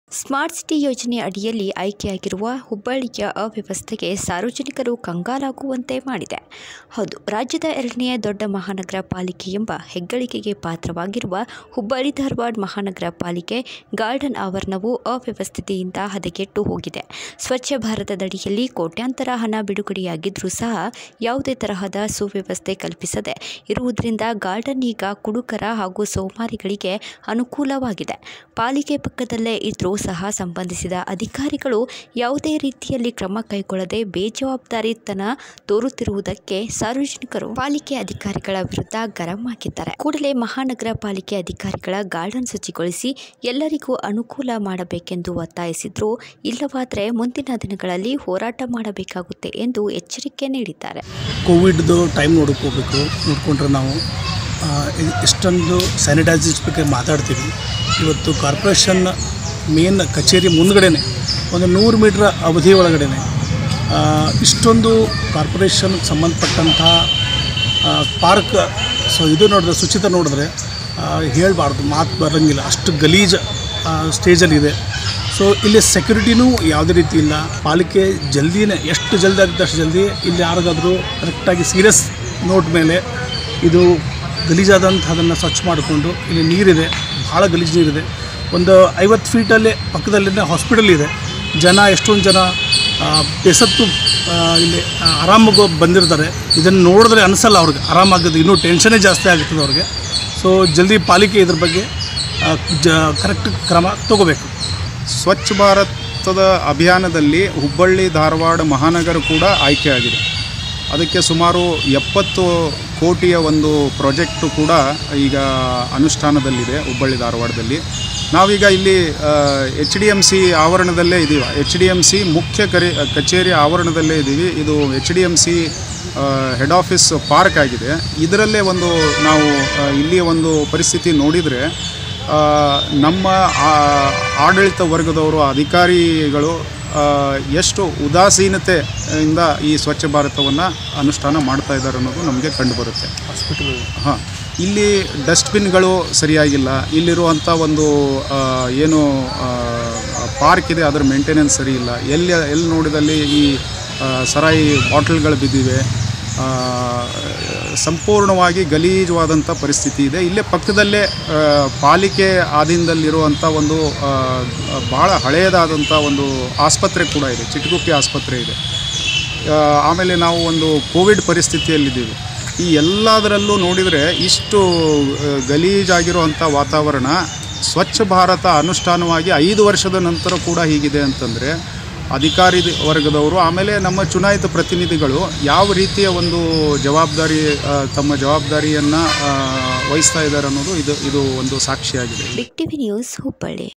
smart city ಯೋಜನೆ ಅಡಿಯಲ್ಲಿ ಆಯ್ಕೆಯಾಗಿರುವ ಹುಬ್ಬಳ್ಳಿಯ ಅವ್ಯವಸ್ಥೆಗೆ ಸಾರ್ವಜನಿಕರು ಕಂಗಾಲಾಗುವಂತೆ ಮಾಡಿದೆ ಹೌದು ರಾಜ್ಯದ ಎರಡನೆಯ ದೊಡ್ಡ ಮಹಾನಗರ ಪಾಲಿಕೆ ಎಂಬ ಹೆಗ್ಗಳಿಕೆಗೆ ಪಾತ್ರವಾಗಿರುವ ಹುಬ್ಬಳ್ಳಿ ಧಾರವಾಡ ಮಹಾನಗರ ಪಾಲಿಕೆ ಗಾರ್ಡನ್ ಆವರಣವು ಅವ್ಯವಸ್ಥೆಯಿಂದ ಹದಗೆಟ್ಟು ಹೋಗಿದೆ ಸ್ವಚ್ಛ ಭಾರತದಡಿಯಲ್ಲಿ ಕೋಟ್ಯಾಂತರ ಹಣ ಬಿಡುಗಡೆಯಾಗಿದ್ದರೂ ಸಹ ಯಾವುದೇ ತರಹದ ಸುವ್ಯವಸ್ಥೆ ಕಲ್ಪಿಸದೆ ಇರುವುದರಿಂದ ಗಾರ್ಡನ್ ಈಗ ಕುಡುಕರ ಹಾಗೂ ಸೋಮಾರಿಗಳಿಗೆ ಅನುಕೂಲವಾಗಿದೆ ಪಾಲಿಕೆ ಪಕ್ಕದಲ್ಲೇ ಇದ್ದರೂ ಸಹ ಸಂಬಂಧಿಸಿದ ಅಧಿಕಾರಿಗಳು ಯಾವುದೇ ರೀತಿಯಲ್ಲಿ ಕ್ರಮ ಕೈಗೊಳ್ಳದೆ ಬೇಜವಾಬ್ದಾರಿತನ ತೋರುತ್ತಿರುವುದಕ್ಕೆ ಸಾರ್ವಜನಿಕರು ಪಾಲಿಕೆ ಅಧಿಕಾರಿಗಳ ವಿರುದ್ಧ ಗರಂ ಆಗಿದ್ದಾರೆ ಕೂಡಲೇ ಮಹಾನಗರ ಪಾಲಿಕೆ ಅಧಿಕಾರಿಗಳ ಗಾರ್ಡನ್ ಶುಚಿಗೊಳಿಸಿ ಎಲ್ಲರಿಗೂ ಅನುಕೂಲ ಮಾಡಬೇಕೆಂದು ಒತ್ತಾಯಿಸಿದ್ರು ಇಲ್ಲವಾದರೆ ಮುಂದಿನ ದಿನಗಳಲ್ಲಿ ಹೋರಾಟ ಮಾಡಬೇಕಾಗುತ್ತೆ ಎಂದು ಎಚ್ಚರಿಕೆ ನೀಡಿದ್ದಾರೆ ಕೋವಿಡ್ದು ಟೈಮ್ ನೋಡ್ಕೋಬೇಕು ನೋಡಿಕೊಂಡ್ರೆ ನಾವು ಆ, ಇ- ಇಷ್ಟೊಂದು ಸ್ಯಾನಿಟೈಸರ್ಸ್ ಬಗ್ಗೆ ಮಾತಾಡ್ತೀವಿ ಇವತ್ತು ಕಾರ್ಪೊರೇಷನ್ ಮೇನ್ ಕಚೇರಿ ಮುಂದ್ಗಡೆನೆ ಒಂದು ನೂರು ಮೀಟ್ರ್ ಅವಧಿ ಒಳಗಡೆನೆ ಆ, ಇಷ್ಟೊಂದು ಕಾರ್ಪೊರೇಷನ್ಗೆ ಸಂಬಂಧಪಟ್ಟಂಥ ಪಾರ್ಕ್ ಸೊ ಇದು ನೋಡಿದ್ರೆ ಶುಚಿತ ನೋಡಿದ್ರೆ ಹೇಳಬಾರ್ದು ಮಾತು ಬರೋಂಗಿಲ್ಲ ಅಷ್ಟು ಗಲೀಜ್ ಸ್ಟೇಜಲ್ಲಿದೆ ಸೊ ಇಲ್ಲಿ ಸೆಕ್ಯೂರಿಟಿನೂ ಯಾವುದೇ ರೀತಿ ಇಲ್ಲ ಪಾಲಿಕೆ ಜಲ್ದಿನೇ ಎಷ್ಟು ಜಲ್ದಿ ಆಗುತ್ತೆ ಅಷ್ಟು ಜಲ್ದಿ ಇಲ್ಲಿ ಯಾರಿಗಾದರೂ ಕರೆಕ್ಟಾಗಿ ಸೀರಿಯಸ್ ನೋಟ್ ಮೇಲೆ ಇದು ಗಲೀಜಾದಂಥ ಅದನ್ನು ಸ್ವಚ್ಛ ಮಾಡಿಕೊಂಡು ಇಲ್ಲಿ ನೀರಿದೆ ಭಾಳ ಗಲೀಜು ನೀರಿದೆ ಒಂದು ಐವತ್ತು ಫೀಟಲ್ಲೇ ಪಕ್ಕದಲ್ಲಿನೇ ಹಾಸ್ಪಿಟಲ್ ಇದೆ ಜನ ಎಷ್ಟೊಂದು ಜನ ಆ, ಬೆಸತ್ತು ಆ, ಇಲ್ಲಿ ಆ, ಆರಾಮಾಗಿ ಬಂದಿರ್ತಾರೆ ಇದನ್ನು ನೋಡಿದ್ರೆ ಅನಿಸಲ್ಲ ಅವ್ರಿಗೆ ಆರಾಮಾಗೋದು ಇನ್ನೂ ಟೆನ್ಷನ್ನೇ ಜಾಸ್ತಿ ಆಗುತ್ತದೆ ಅವ್ರಿಗೆ ಸೊ ಜಲ್ದಿ ಪಾಲಿಕೆ ಇದ್ರ ಬಗ್ಗೆ ಆ, ಜ ಕರೆಕ್ಟ್ ಕ್ರಮ ತಗೋಬೇಕು ಸ್ವಚ್ಛ ಭಾರತದ ಅಭಿಯಾನದಲ್ಲಿ ಹುಬ್ಬಳ್ಳಿ ಧಾರವಾಡ ಮಹಾನಗರ ಕೂಡ ಆಯ್ಕೆಯಾಗಿದೆ ಅದಕ್ಕೆ ಸುಮಾರು ಎಪ್ಪತ್ತು ಕೋಟಿಯ ಒಂದು ಪ್ರಾಜೆಕ್ಟು ಕೂಡ ಈಗ ಅನುಷ್ಠಾನದಲ್ಲಿದೆ ಹುಬ್ಬಳ್ಳಿ ಧಾರವಾಡದಲ್ಲಿ ನಾವೀಗ ಇಲ್ಲಿ ಎಚ್ ಡಿ ಎಮ್ ಸಿ ಆವರಣದಲ್ಲೇ ಇದ್ದೀವಿ ಎಚ್ ಡಿ ಎಮ್ ಸಿ ಮುಖ್ಯ ಕರಿ ಕಚೇರಿ ಆವರಣದಲ್ಲೇ ಇದ್ದೀವಿ ಇದು H D M C head office park ಆಗಿದೆ ಇದರಲ್ಲೇ ಒಂದು ನಾವು ಆ, ಇಲ್ಲಿಯ ಒಂದು ಪರಿಸ್ಥಿತಿ ನೋಡಿದರೆ ಆ, ನಮ್ಮ ಆ- ಆಡಳಿತ ವರ್ಗದವರು ಅಧಿಕಾರಿಗಳು ಆ, ಎಷ್ಟು ಉದಾಸೀನತೆಯಿಂದ ಈ ಸ್ವಚ್ಛ ಭಾರತವನ್ನು ಅನುಷ್ಠಾನ ಮಾಡ್ತಾ ಇದ್ದಾರೆ ಅನ್ನೋದು ನಮಗೆ ಕಂಡುಬರುತ್ತೆ ಹಾಸ್ಪಿಟಲ್ ಹಾಂ ಇಲ್ಲಿ ಡಸ್ಟ್ಬಿನ್ಗಳು ಸರಿಯಾಗಿಲ್ಲ ಇಲ್ಲಿರುವಂಥ ಒಂದು ಆ, ಏನು ಪಾರ್ಕ್ ಇದೆ ಅದರ ಮೇಂಟೆನೆನ್ಸ್ ಸರಿ ಇಲ್ಲ ಎಲ್ಲಿ ಎಲ್ಲಿ ನೋಡಿದಲ್ಲಿ ಈ ಆ, ಸರಾಯಿ ಬಾಟಲ್ಗಳು ಬಿದ್ದಿವೆ ಆ, ಸಂಪೂರ್ಣವಾಗಿ ಗಲೀಜವಾದಂಥ ಪರಿಸ್ಥಿತಿ ಇದೆ ಇಲ್ಲೇ ಪಕ್ಕದಲ್ಲೇ ಆ, ಪಾಲಿಕೆ ಆಧೀನದಲ್ಲಿರುವಂಥ ಒಂದು ಆ, ಭಾಳ ಹಳೆಯದಾದಂಥ ಒಂದು ಆಸ್ಪತ್ರೆ ಕೂಡ ಇದೆ ಚಿಟಗುಪ್ಪಿ ಆಸ್ಪತ್ರೆ ಇದೆ ಆ, ಆಮೇಲೆ ನಾವು ಒಂದು ಕೋವಿಡ್ ಪರಿಸ್ಥಿತಿಯಲ್ಲಿದ್ದೀವಿ ಈ ಎಲ್ಲದರಲ್ಲೂ ನೋಡಿದರೆ ಇಷ್ಟು ಆ, ಗಲೀಜಾಗಿರುವಂಥ ವಾತಾವರಣ ಸ್ವಚ್ಛ ಭಾರತ ಅನುಷ್ಠಾನವಾಗಿ ಐದು ವರ್ಷದ ನಂತರ ಕೂಡ ಹೀಗಿದೆ ಅಂತಂದರೆ ಅಧಿಕಾರಿ ವರ್ಗದವರು ಆಮೇಲೆ ನಮ್ಮ ಚುನಾಯಿತ ಪ್ರತಿನಿಧಿಗಳು ಯಾವ ರೀತಿಯ ಒಂದು ಜವಾಬ್ದಾರಿ ಆ, ತಮ್ಮ ಜವಾಬ್ದಾರಿಯನ್ನು ವಹಿಸ್ತಾ ಇದ್ದಾರೆ ಅನ್ನೋದು ಇದು ಇದು ಒಂದು ಸಾಕ್ಷಿಯಾಗಿದೆ ಬಿಗ್ ಟಿವಿ ನ್ಯೂಸ್ ಹುಬ್ಬಳ್ಳಿ